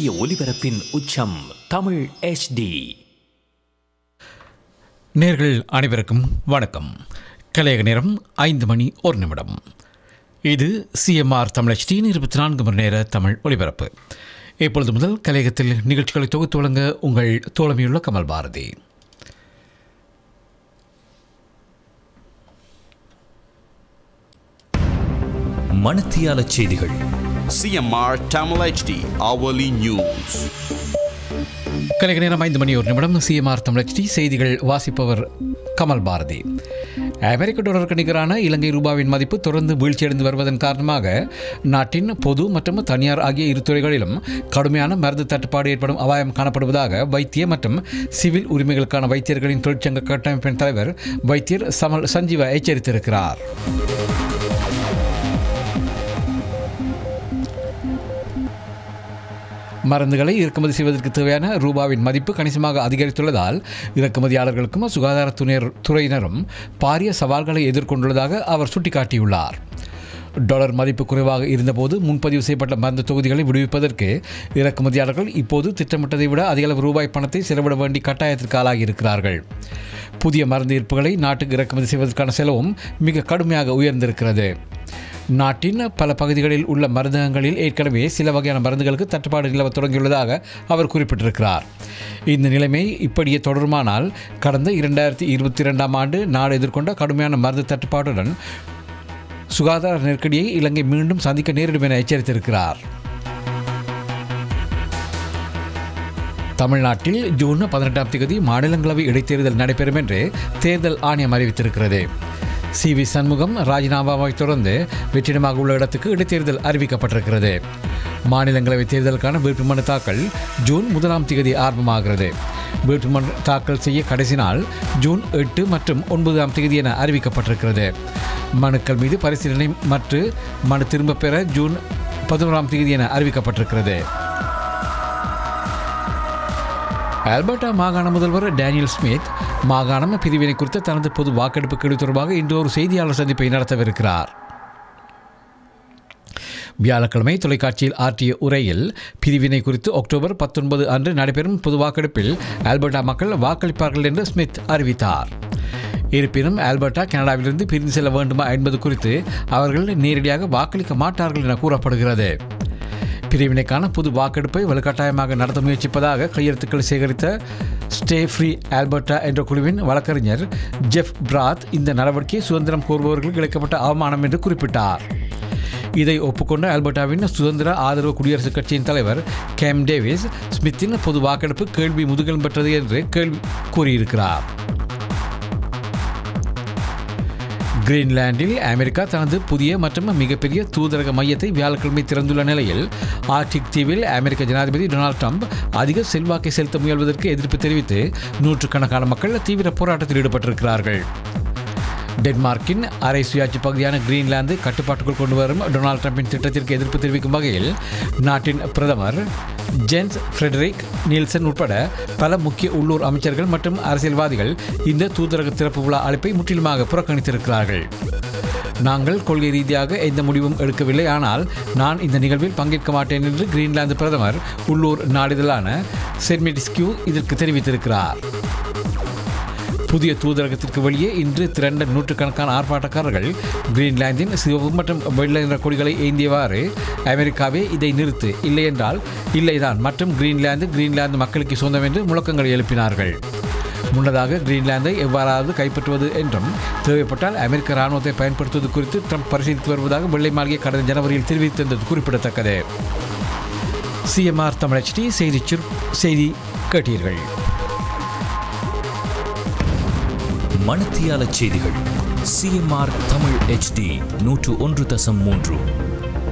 சூரிய ஒளிபரப்பின் உச்சம் தமிழ் HD நேர்கள் அனைவருக்கும் வணக்கம் கலையக நேரம் ஐந்து மணி ஒரு நிமிடம் இது சிஎம்ஆர் தமிழ் ஸ்டீன் இருபத்தி நான்கு மணி நேர தமிழ் ஒலிபரப்பு இப்பொழுது முதல் கலையகத்தில் நிகழ்ச்சிகளை தொகுத்து வழங்க உங்கள் தோழமையுள்ள கமல் பாரதி மணத்தியால செய்திகள் CMR Tamil HD hourly news. கலையக நேரம் ஐந்து மணி ஒரு நிமிடம் சிஎம்ஆர் தமிழ் HD செய்திகள் வாசிப்பவர் கமல் பாரதி அமெரிக்க டாலருக்கு நிகரான இலங்கை ரூபாவின் மதிப்பு தொடர்ந்து வீழ்ச்சியடைந்து வருவதன் காரணமாக நாட்டின் பொது மற்றும் தனியார் ஆகிய இரு துறைகளிலும் கடுமையான மருந்து தட்டுப்பாடு ஏற்படும் அபாயம் காணப்படுவதாக வைத்திய மற்றும் சிவில் உரிமைகளுக்கான வைத்தியர்களின் தொழிற்சங்க கட்டமைப்பின் தலைவர் வைத்தியர் சமல் சஞ்சீவ எச்சரித்திருக்கிறார் மருந்துகளை இறக்குமதி செய்வதற்கு தேவையான ரூபாவின் மதிப்பு கணிசமாக அதிகரித்துள்ளதால் இறக்குமதியாளர்களுக்கும் சுகாதாரத்துறையினர் துறையினரும் பாரிய சவால்களை எதிர்கொண்டுள்ளதாக அவர் சுட்டிக்காட்டியுள்ளார் டாலர் மதிப்பு குறைவாக இருந்தபோது முன்பதிவு செய்யப்பட்ட மருந்து தொகுதிகளை விடுவிப்பதற்கு இறக்குமதியாளர்கள் இப்போது திட்டமிட்டதை விட அதிகளவு ரூபாய் பணத்தை செலவிட வேண்டி கட்டாயத்திற்கு ஆளாகி இருக்கிறார்கள் புதிய மருந்து இருப்புகளை நாட்டுக்கு இறக்குமதி செய்வதற்கான செலவும் மிக கடுமையாக உயர்ந்திருக்கிறது நாட்டின் பல பகுதிகளில் உள்ள மருந்தகங்களில் ஏற்கனவே சில வகையான மருந்துகளுக்கு தட்டுப்பாடு நிலவ தொடங்கியுள்ளதாக அவர் குறிப்பிட்டிருக்கிறார் இந்த நிலைமை இப்படியே தொடருமானால் கடந்த இரண்டாயிரத்தி இருபத்தி இரண்டாம் ஆண்டு நாடு எதிர்கொண்ட கடுமையான மருந்து தட்டுப்பாட்டுடன் சுகாதார நெருக்கடியை இலங்கை மீண்டும் சந்திக்க நேரிடும் என எச்சரித்திருக்கிறார் தமிழ்நாட்டில் ஜூன் பதினெட்டாம் தேதி மாநிலங்களவை இடைத்தேர்தல் நடைபெறும் என்று தேர்தல் ஆணையம் அறிவித்திருக்கிறது சி வி சண்முகம் ராஜினாமாவை தொடர்ந்து வெற்றிடமாக உள்ள இடத்துக்கு இடைத்தேர்தல் அறிவிக்கப்பட்டிருக்கிறது மாநிலங்களவை தேர்தலுக்கான வேட்புமனு தாக்கல் ஜூன் முதலாம் தேதி ஆரம்பமாகிறது வேட்புமனு தாக்கல் செய்ய கடைசி நாள் ஜூன் எட்டு மற்றும் ஒன்பதாம் தேதி என அறிவிக்கப்பட்டிருக்கிறது மனுக்கள் மீது பரிசீலனை மற்றும் மனு திரும்பப் பெற ஜூன் பதினோராம் தேதி என அறிவிக்கப்பட்டிருக்கிறது ஆல்பர்டா மாகாண முதல்வர் டேனியல் ஸ்மித் மாகாணம் பிரிவினை குறித்த தனது பொது வாக்கெடுப்பு கேள்வி தொடர்பாக இன்று ஒரு செய்தியாளர் சந்திப்பை நடத்தவிருக்கிறார் வியாழக்கிழமை தொலைக்காட்சியில் ஆற்றிய உரையில் பிரிவினை குறித்து அக்டோபர் பத்தொன்பது அன்று நடைபெறும் பொது வாக்கெடுப்பில் ஆல்பர்டா மக்கள் வாக்களிப்பார்கள் என்று ஸ்மித் அறிவித்தார் இருப்பினும் ஆல்பர்டா கனடாவிலிருந்து பிரிந்து செல்ல வேண்டுமா என்பது குறித்து அவர்கள் நேரடியாக வாக்களிக்க மாட்டார்கள் என கூறப்படுகிறது பிரிவினைக்கான புது வாக்கெடுப்பை வலுக்கட்டாயமாக நடத்த முயற்சிப்பதாக கையெழுத்துக்கள் சேகரித்த ஸ்டே ஃப்ரீ ஆல்பர்டா என்ற குழுவின் வழக்கறிஞர் ஜெஃப் பிராத் இந்த நடவடிக்கை சுதந்திரம் கோருபவர்களுக்கு இழைக்கப்பட்ட அவமானம் என்று குறிப்பிட்டார் இதை ஒப்புக்கொண்ட ஆல்பர்டாவின் சுதந்திர ஆதரவு குடியரசுக் கட்சியின் தலைவர் கேம் டேவிஸ் ஸ்மித்தின் பொது வாக்கெடுப்பு கேள்வி முதுகெலும் பெற்றது என்று கேள்வி கூறியிருக்கிறார் கிரீன்லாண்டில் அமெரிக்கா தனது புதிய மற்றும் மிகப்பெரிய தூதரக மையத்தை வியாழக்கிழமை திறந்துள்ள நிலையில் ஆர்டிக் தீவில் அமெரிக்க ஜனாதிபதி டொனால்ட் ட்ரம்ப் அதிக செல்வாக்கை செலுத்த முயல்வதற்கு எதிர்ப்பு தெரிவித்து நூற்றுக்கணக்கான மக்கள் தீவிர போராட்டத்தில் ஈடுபட்டிருக்கிறார்கள் டென்மார்க்கின் அரை சுயாட்சி பகுதியான கிரீன்லாந்து கட்டுப்பாட்டுக்குள் கொண்டு வரும் டொனால்ட் ட்ரம்பின் திட்டத்திற்கு எதிர்ப்பு தெரிவிக்கும் வகையில் நாட்டின் பிரதமர் ஜென்ஸ் ஃப்ரெடரிக் நீல்சன் உட்பட பல முக்கிய உள்ளூர் அமைச்சர்கள் மற்றும் அரசியல்வாதிகள் இந்த தூதரக திறப்பு விழா அழைப்பை முற்றிலுமாக புறக்கணித்திருக்கிறார்கள் நாங்கள் கொள்கை ரீதியாக எந்த முடிவும் எடுக்கவில்லை ஆனால் நான் இந்த நிகழ்வில் பங்கேற்க மாட்டேன் என்று கிரீன்லாந்து பிரதமர் உள்ளூர் நாளிதழான செர்மெடிஸ்கியூ இதற்கு தெரிவித்திருக்கிறார் புதிய தூதரகத்திற்கு வெளியே இன்று திரண்ட நூற்றுக்கணக்கான ஆர்ப்பாட்டக்காரர்கள் கிரீன்லாந்தின் சிவப்பு மற்றும் வெள்ளை நிற கொடிகளை ஏந்தியவாறு அமெரிக்காவே இதை நிறுத்து இல்லை என்றால் இல்லைதான் மற்றும் கிரீன்லாந்து கிரீன்லாந்து மக்களுக்கு சொந்தம் என்று முழக்கங்களை எழுப்பினார்கள் முன்னதாக கிரீன்லாந்தை எவ்வாறாவது கைப்பற்றுவது என்றும் தேவைப்பட்டால் அமெரிக்க இராணுவத்தை பயன்படுத்துவது குறித்து ட்ரம்ப் பரிசீலித்து வருவதாக வெள்ளை மாளிகை கடந்த ஜனவரியில் தெரிவித்திருந்தது குறிப்பிடத்தக்கது சிஎம்ஆர் தமிழச்டி செய்தி செய்தி கேட்டீர்கள் மணத்தியால செய்திகள் சிஎம்ஆர் தமிழ் HD நூற்று ஒன்று தசம் மூன்று